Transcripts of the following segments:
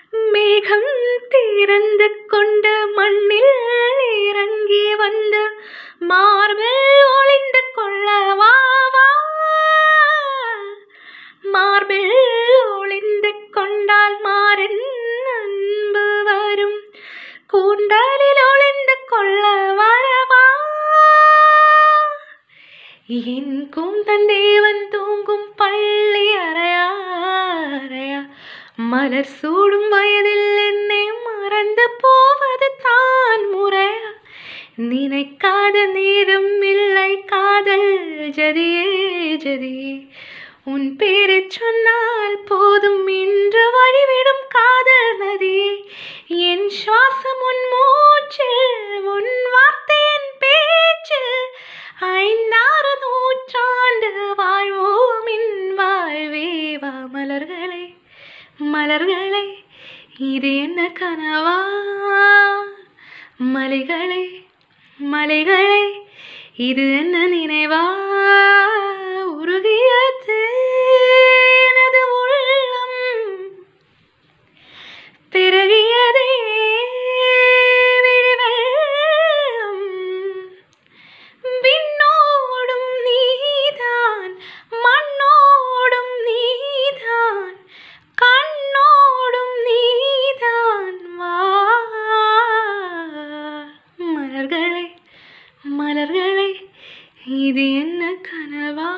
மேகம் திறந்து கொண்டு மண்ணில் இறங்கி வந்து மார்பில் ஒளிந்து கொள்ள வா வா மார்பில் ஒளிந்து கொண்டால் மாறன் அன்பு வரும் கூந்தலில் ஒளிந்து கொள்ள வரவா என் கூந்தன் தேவன் தூங்கும் பள்ளி அறையா அறையா மலர் சூடும் வயதில் என்னை மறந்து போவது தான் முறையா நினைக்காத நேரம் இல்லை காதல் ஜதியே ஜதியே உன் பேரைச் சொன்னால் போதும் என்று வழிவிடும் காதல் நதியே என் சுவாசம் உன் மூச்சில் உன் வார்த்தை என் பேச்சில் ஐந்தாறு நூற்றாண்டு வாழ்வோம் என் வாழ்வே வா மலர்களே மலர்களே இது என்ன கனவா மலைகளே மலைகளே இது என்ன நினைவா உருகியது எனது உள்ளம் பெருகியதே விழிவெள்ளம் விண்ணோடும் நீதான் மண்ணோடும் நீதான் கண்ணோடும் நீதான் வா மலர்களே மலர்களே இது என்ன கனவா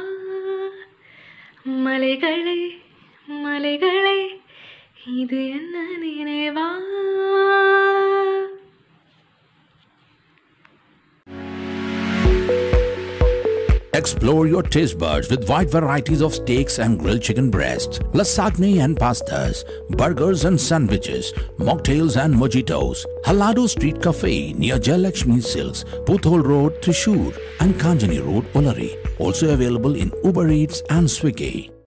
மலைகளே மலைகளே இது என்ன நினைவா Explore your taste buds with wide varieties of steaks and grilled chicken breast, lasagna and pastas, burgers and sandwiches, mocktails and mojitos. Halado Street Cafe near Jalakshmi Silks, Puthol Road, Trishur and Kanjani Road, Olari. Also available in Uber Eats and Swiggy.